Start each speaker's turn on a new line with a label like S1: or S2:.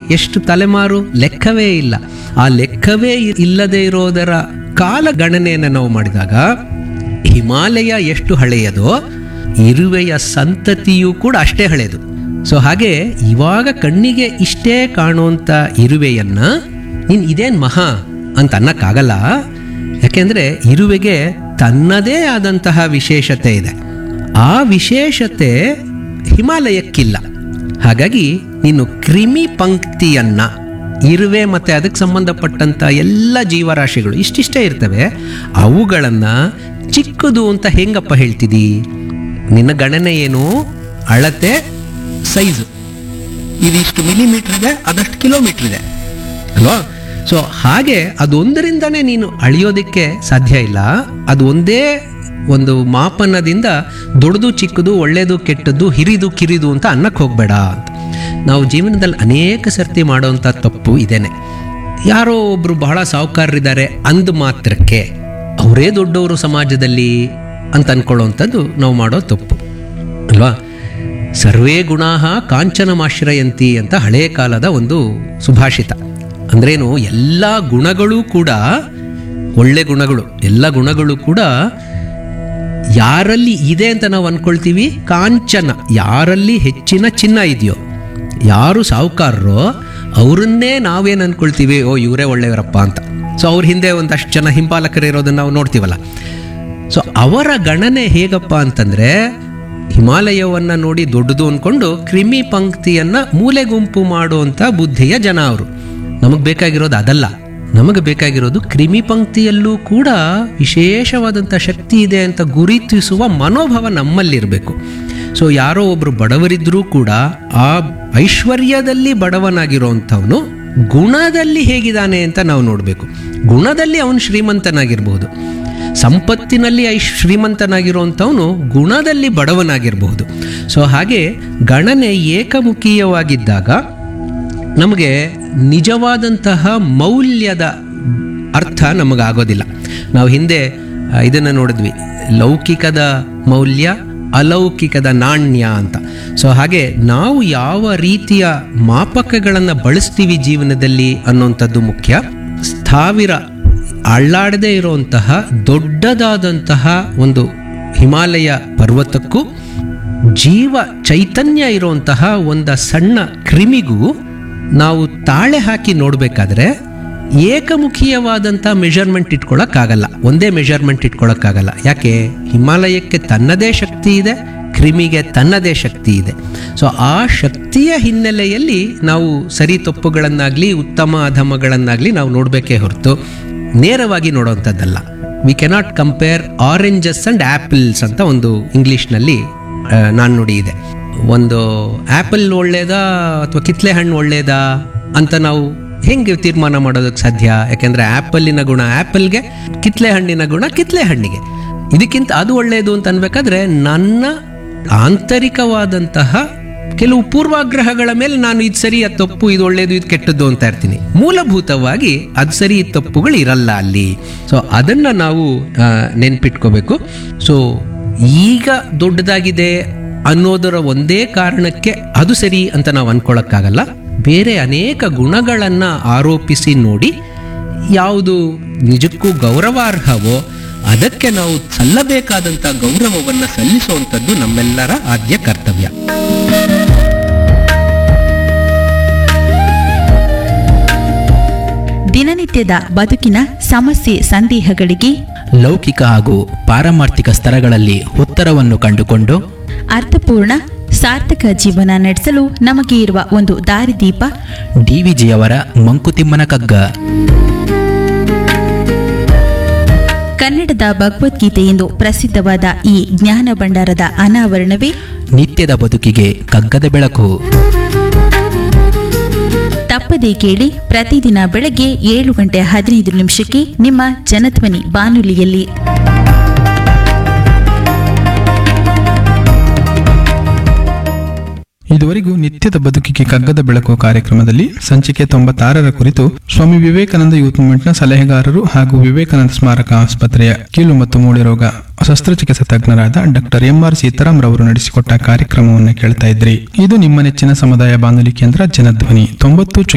S1: ಎಷ್ಟು ತಲೆಮಾರು ಲೆಕ್ಕವೇ ಇಲ್ಲ ಆ ಲೆಕ್ಕವೇ ಇ- ಇಲ್ಲದೆ ಇರೋದರ ಕಾಲ ಗಣನೆಯನ್ನು ನಾವು ಮಾಡಿದಾಗ ಹಿಮಾಲಯ ಎಷ್ಟು ಹಳೆಯದೋ ಇರುವೆಯ ಸಂತತಿಯೂ ಕೂಡ ಅಷ್ಟೇ ಹಳೆಯದು ಸೊ ಹಾಗೆ ಇವಾಗ ಕಣ್ಣಿಗೆ ಇಷ್ಟೇ ಕಾಣುವಂಥ ಇರುವೆಯನ್ನ ನೀನು ಇದೇನು ಮಹಾ ಅಂತ ಅನ್ನಕ್ಕಾಗಲ್ಲ ಯಾಕೆಂದರೆ ಇರುವೆಗೆ ತನ್ನದೇ ಆದಂತಹ ವಿಶೇಷತೆ ಇದೆ ಆ ವಿಶೇಷತೆ ಹಿಮಾಲಯಕ್ಕಿಲ್ಲ ಹಾಗಾಗಿ ನೀನು ಕ್ರಿಮಿ ಪಂಕ್ತಿಯನ್ನ ಇರುವೆ ಮತ್ತು ಅದಕ್ಕೆ ಸಂಬಂಧಪಟ್ಟಂಥ ಎಲ್ಲ ಜೀವರಾಶಿಗಳು ಇಷ್ಟಿಷ್ಟೇ ಇರ್ತವೆ ಅವುಗಳನ್ನು ಚಿಕ್ಕದು ಅಂತ ಹೆಂಗಪ್ಪ ಹೇಳ್ತಿದ್ದೀ ನಿನ್ನ ಗಣನೆ ಏನು ಅಳತೆ ಸೈಜು ಇದಿಷ್ಟು ಮಿಲಿಮೀಟರ್ ಇದೆ ಅದಷ್ಟು ಕಿಲೋಮೀಟರ್ ಇದೆ ಅಲ್ವಾ ಸೊ ಹಾಗೆ ಅದೊಂದರಿಂದನೇ ನೀನು ಅಳಿಯೋದಕ್ಕೆ ಸಾಧ್ಯ ಇಲ್ಲ ಅದು ಒಂದೇ ಒಂದು ಮಾಪನದಿಂದ ದೊಡ್ಡದು ಚಿಕ್ಕದು ಒಳ್ಳೆಯದು ಕೆಟ್ಟದ್ದು ಹಿರಿದು ಕಿರಿದು ಅಂತ ಅನ್ನಕ್ಕೆ ಹೋಗಬೇಡ ಅಂತ ನಾವು ಜೀವನದಲ್ಲಿ ಅನೇಕ ಸರ್ತಿ ಮಾಡೋವಂಥ ತಪ್ಪು ಇದೇನೆ ಯಾರೋ ಒಬ್ಬರು ಬಹಳ ಸಾಹುಕಾರರಿದ್ದಾರೆ ಅಂದ ಮಾತ್ರಕ್ಕೆ ಅವರೇ ದೊಡ್ಡವರು ಸಮಾಜದಲ್ಲಿ ಅಂತ ಅನ್ಕೊಳ್ಳೋವಂಥದ್ದು ನಾವು ಮಾಡೋ ತಪ್ಪು ಅಲ್ವಾ ಸರ್ವೇ ಗುಣಾಹ ಕಾಂಚನಮಾಶ್ರಯಂತಿ ಅಂತ ಹಳೆಯ ಕಾಲದ ಒಂದು ಸುಭಾಷಿತ ಅಂದ್ರೇನು ಎಲ್ಲ ಗುಣಗಳು ಕೂಡ ಒಳ್ಳೆ ಗುಣಗಳು ಎಲ್ಲ ಗುಣಗಳು ಕೂಡ ಯಾರಲ್ಲಿ ಇದೆ ಅಂತ ನಾವು ಅನ್ಕೊಳ್ತೀವಿ ಕಾಂಚನ ಯಾರಲ್ಲಿ ಹೆಚ್ಚಿನ ಚಿನ್ನ ಇದೆಯೋ ಯಾರು ಸಾಹುಕಾರರೋ ಅವರನ್ನೇ ನಾವೇನು ಅನ್ಕೊಳ್ತೀವಿ ಓ ಇವರೇ ಒಳ್ಳೆಯವರಪ್ಪ ಅಂತ ಸೊ ಅವ್ರ ಹಿಂದೆ ಒಂದಷ್ಟು ಜನ ಹಿಂಪಾಲಕರು ಇರೋದನ್ನ ನಾವು ನೋಡ್ತೀವಲ್ಲ ಸೊ ಅವರ ಗಣನೆ ಹೇಗಪ್ಪ ಅಂತಂದ್ರೆ ಹಿಮಾಲಯವನ್ನು ನೋಡಿ ದೊಡ್ಡದು ಅಂದ್ಕೊಂಡು ಕ್ರಿಮಿ ಪಂಕ್ತಿಯನ್ನ ಮೂಲೆ ಗುಂಪು ಮಾಡುವಂಥ ಬುದ್ಧಿಯ ಜನ ಅವರು ನಮಗೆ ಬೇಕಾಗಿರೋದು ಅದಲ್ಲ ನಮಗೆ ಬೇಕಾಗಿರೋದು ಕ್ರಿಮಿ ಪಂಕ್ತಿಯಲ್ಲೂ ಕೂಡ ವಿಶೇಷವಾದಂಥ ಶಕ್ತಿ ಇದೆ ಅಂತ ಗುರುತಿಸುವ ಮನೋಭಾವ ನಮ್ಮಲ್ಲಿರಬೇಕು ಸೊ ಯಾರೋ ಒಬ್ಬರು ಬಡವರಿದ್ದರೂ ಕೂಡ ಆ ಐಶ್ವರ್ಯದಲ್ಲಿ ಬಡವನಾಗಿರೋವಂಥವನು ಗುಣದಲ್ಲಿ ಹೇಗಿದ್ದಾನೆ ಅಂತ ನಾವು ನೋಡಬೇಕು ಗುಣದಲ್ಲಿ ಅವನು ಶ್ರೀಮಂತನಾಗಿರ್ಬೋದು ಸಂಪತ್ತಿನಲ್ಲಿ ಐಶ್ ಶ್ರೀಮಂತನಾಗಿರುವಂಥವನು ಗುಣದಲ್ಲಿ ಬಡವನಾಗಿರಬಹುದು ಸೊ ಹಾಗೆ ಗಣನೆ ಏಕಮುಖೀಯವಾಗಿದ್ದಾಗ ನಮಗೆ ನಿಜವಾದಂತಹ ಮೌಲ್ಯದ ಅರ್ಥ ನಮಗಾಗೋದಿಲ್ಲ ನಾವು ಹಿಂದೆ ಇದನ್ನು ನೋಡಿದ್ವಿ ಲೌಕಿಕದ ಮೌಲ್ಯ ಅಲೌಕಿಕದ ನಾಣ್ಯ ಅಂತ ಸೊ ಹಾಗೆ ನಾವು ಯಾವ ರೀತಿಯ ಮಾಪಕಗಳನ್ನು ಬಳಸ್ತೀವಿ ಜೀವನದಲ್ಲಿ ಅನ್ನುವಂಥದ್ದು ಮುಖ್ಯ ಸ್ಥಾವಿರ ಅಳ್ಳಾಡದೇ ಇರುವಂತಹ ದೊಡ್ಡದಾದಂತಹ ಒಂದು ಹಿಮಾಲಯ ಪರ್ವತಕ್ಕೂ ಜೀವ ಚೈತನ್ಯ ಇರುವಂತಹ ಒಂದು ಸಣ್ಣ ಕ್ರಿಮಿಗೂ ನಾವು ತಾಳೆ ಹಾಕಿ ನೋಡಬೇಕಾದ್ರೆ ಏಕಮುಖೀಯವಾದಂಥ ಮೆಷರ್ಮೆಂಟ್ ಇಟ್ಕೊಳ್ಳೋಕ್ಕಾಗಲ್ಲ ಒಂದೇ ಮೆಷರ್ಮೆಂಟ್ ಇಟ್ಕೊಳ್ಳೋಕ್ಕಾಗಲ್ಲ ಯಾಕೆ ಹಿಮಾಲಯಕ್ಕೆ ತನ್ನದೇ ಶಕ್ತಿ ಇದೆ ಕ್ರಿಮಿಗೆ ತನ್ನದೇ ಶಕ್ತಿ ಇದೆ ಸೊ ಆ ಶಕ್ತಿಯ ಹಿನ್ನೆಲೆಯಲ್ಲಿ ನಾವು ಸರಿ ತಪ್ಪುಗಳನ್ನಾಗಲಿ ಉತ್ತಮ ಅಧಮಗಳನ್ನಾಗಲಿ ನಾವು ನೋಡಬೇಕೇ ಹೊರತು ನೇರವಾಗಿ ನೋಡೋವಂಥದ್ದಲ್ಲ we cannot compare oranges and apples ಅಂತ ಒಂದು ಇಂಗ್ಲೀಷ್ನಲ್ಲಿ ನಾನು ನುಡಿ ಇದೆ ಒಂದು ಆ್ಯಪಲ್ ಒಳ್ಳೇದಾ ಅಥವಾ ಕಿತ್ಲೆ ಹಣ್ಣು ಒಳ್ಳೇದಾ ಅಂತ ನಾವು ಹೆಂಗೆ ತೀರ್ಮಾನ ಮಾಡೋದಕ್ಕೆ ಸಾಧ್ಯ ಯಾಕೆಂದರೆ ಆ್ಯಪಲ್ಲಿನ ಗುಣ ಆ್ಯಪಲ್ಗೆ ಕಿತ್ಲೆ ಹಣ್ಣಿನ ಗುಣ ಕಿತ್ಲೆ ಹಣ್ಣಿಗೆ ಇದಕ್ಕಿಂತ ಅದು ಒಳ್ಳೆಯದು ಅಂತ ಅನ್ಬೇಕಾದ್ರೆ ನನ್ನ ಆಂತರಿಕವಾದಂತಹ ಕೆಲವು ಪೂರ್ವಾಗ್ರಹಗಳ ಮೇಲೆ ನಾನು ಇದು ಸರಿ ಅದು ತಪ್ಪು ಇದು ಒಳ್ಳೇದು ಇದು ಕೆಟ್ಟದ್ದು ಅಂತ ಇರ್ತೀನಿ ಮೂಲಭೂತವಾಗಿ ಅದು ಸರಿ ಇದು ತಪ್ಪುಗಳು ಇರಲ್ಲ ಅಲ್ಲಿ ಸೊ ಅದನ್ನ ನಾವು ಆ, ನೆನ್ಪಿಟ್ಕೋಬೇಕು ಸೊ ಈಗ ದೊಡ್ಡದಾಗಿದೆ ಅನ್ನೋದರ ಒಂದೇ ಕಾರಣಕ್ಕೆ ಅದು ಸರಿ ಅಂತ ನಾವು ಅನ್ಕೊಳಕ್ಕಾಗಲ್ಲ ಬೇರೆ ಅನೇಕ ಗುಣಗಳನ್ನ ಆರೋಪಿಸಿ ನೋಡಿ ಯಾವುದು ನಿಜಕ್ಕೂ ಗೌರವಾರ್ಹವೋ ಅದಕ್ಕೆ ನಾವು ಸಲ್ಲಬೇಕಾದಂಥ ಗೌರವವನ್ನು ಸಲ್ಲಿಸುವಂಥದ್ದು ನಮ್ಮೆಲ್ಲರ ಆದ್ಯ ಕರ್ತವ್ಯ
S2: ದಿನನಿತ್ಯದ ಬದುಕಿನ ಸಮಸ್ಯೆ ಸಂದೇಹಗಳಿಗೆ
S3: ಲೌಕಿಕ ಹಾಗೂ ಪಾರಮಾರ್ಥಿಕ ಸ್ತರಗಳಲ್ಲಿ ಉತ್ತರವನ್ನು ಕಂಡುಕೊಂಡು
S2: ಅರ್ಥಪೂರ್ಣ ಸಾರ್ಥಕ ಜೀವನ ನಡೆಸಲು ನಮಗೆ ಇರುವ ಒಂದು ದಾರಿದೀಪ
S3: ಡಿವಿಜಿಯವರ ಮಂಕುತಿಮ್ಮನ ಕಗ್ಗ
S2: ಕನ್ನಡದ ಭಗವದ್ಗೀತೆ ಎಂದು ಪ್ರಸಿದ್ಧವಾದ ಈ ಜ್ಞಾನ ಭಂಡಾರದ ಅನಾವರಣವೇ
S3: ನಿತ್ಯದ ಬದುಕಿಗೆ ಕಗ್ಗದ ಬೆಳಕು
S2: ತಪ್ಪದೇ ಕೇಳಿ ಪ್ರತಿದಿನ ಬೆಳಗ್ಗೆ ಏಳು ಗಂಟೆ ಹದಿನೈದು ನಿಮಿಷಕ್ಕೆ ನಿಮ್ಮ ಜನಧ್ವನಿ ಬಾನುಲಿಯಲ್ಲಿ
S4: ಇದುವರೆಗೂ ನಿತ್ಯದ ಬದುಕಿಗೆ ಕಗ್ಗದ ಬೆಳಕು ಕಾರ್ಯಕ್ರಮದಲ್ಲಿ ಸಂಚಿಕೆ ತೊಂಬತ್ತಾರರ ಕುರಿತು ಸ್ವಾಮಿ ವಿವೇಕಾನಂದ ಯೂತ್ ಮೂವ್ಮೆಂಟ್ನ ಸಲಹೆಗಾರರು ಹಾಗೂ ವಿವೇಕಾನಂದ ಸ್ಮಾರಕ ಆಸ್ಪತ್ರೆಯ ಕೀಲು ಮತ್ತು ಮೂಳೆ ರೋಗ ಶಸ್ತ್ರಚಿಕಿತ್ಸಾ ತಜ್ಞರಾದ ಡಾಕ್ಟರ್ ಎಂ ಆರ್ ಸೀತಾರಾಮ್ ರವರು ನಡೆಸಿಕೊಟ್ಟ ಕಾರ್ಯಕ್ರಮವನ್ನು ಕೇಳ್ತಾ ಇದ್ರಿ ಇದು ನಿಮ್ಮ ನೆಚ್ಚಿನ ಸಮುದಾಯ ಬಾನುಲಿ ಕೇಂದ್ರ ಜನಧ್ವನಿ ತೊಂಬತ್ತು